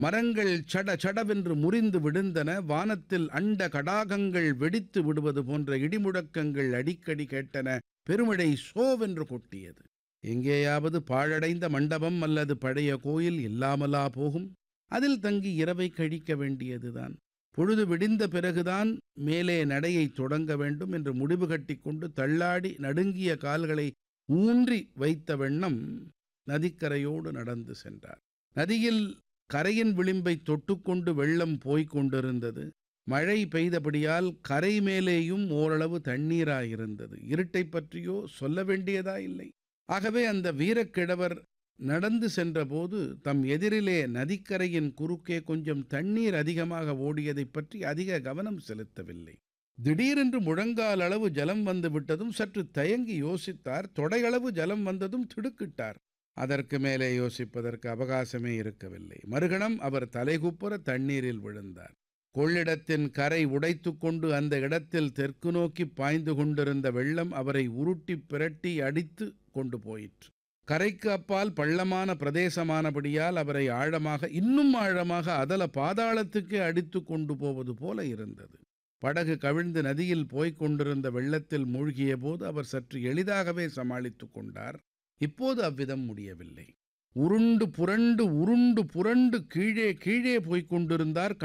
மரங்கள் சட சடவென்று முறிந்து விழுந்தன வானத்தில் அண்ட கடாகங்கள் வெடித்து விடுவது போன்ற இடிமுழக்கங்கள் அடிக்கடி கேட்டன பெருமழை சோவென்று கொட்டியது எங்கேயாவது பாழடைந்த மண்டபம் அல்லது பழைய கோயில் இல்லாமலா போகும் அதில் தங்கி இரவை கழிக்க வேண்டியதுதான் பொழுது விடிந்த பிறகுதான் மேலே நடையை தொடங்க வேண்டும் என்று முடிவு கட்டிக்கொண்டு தள்ளாடி நடுங்கிய கால்களை ஊன்றி வைத்த வண்ணம் நதிக்கரையோடு நடந்து சென்றார் நதியில் கரையின் விளிம்பை தொட்டுக்கொண்டு வெள்ளம் போய்க் கொண்டிருந்தது மழை பெய்தபடியால் கரை மேலேயும் ஓரளவு தண்ணீராயிருந்தது இருட்டைப் பற்றியோ சொல்ல வேண்டியதா இல்லை ஆகவே அந்த வீரக்கிழவர் நடந்து சென்றபோது தம் எதிரிலே நதிக்கரையின் குறுக்கே கொஞ்சம் தண்ணீர் அதிகமாக ஓடியதைப் பற்றி அதிக கவனம் செலுத்தவில்லை திடீரென்று முழங்கால் அளவு ஜலம் வந்து விட்டதும் சற்று தயங்கி யோசித்தார் தொடையளவு ஜலம் வந்ததும் திடுக்கிட்டார் அதற்கு மேலே யோசிப்பதற்கு அவகாசமே இருக்கவில்லை மறுகணம் அவர் தலைகுப்புற தண்ணீரில் விழுந்தார் கொள்ளிடத்தின் கரை உடைத்து கொண்டு அந்த இடத்தில் தெற்கு நோக்கி பாய்ந்து கொண்டிருந்த வெள்ளம் அவரை உருட்டி பிரட்டி அடித்து கொண்டு போயிற்று கரைக்கு அப்பால் பள்ளமான பிரதேசமானபடியால் அவரை ஆழமாக இன்னும் ஆழமாக அதல பாதாளத்துக்கே அடித்து கொண்டு போவது போல இருந்தது படகு கவிழ்ந்து நதியில் போய்க் கொண்டிருந்த வெள்ளத்தில் மூழ்கிய போது அவர் சற்று எளிதாகவே சமாளித்துக் கொண்டார் இப்போது அவ்விதம் முடியவில்லை உருண்டு புரண்டு உருண்டு புரண்டு கீழே கீழே போய்க் கொண்டிருந்தார்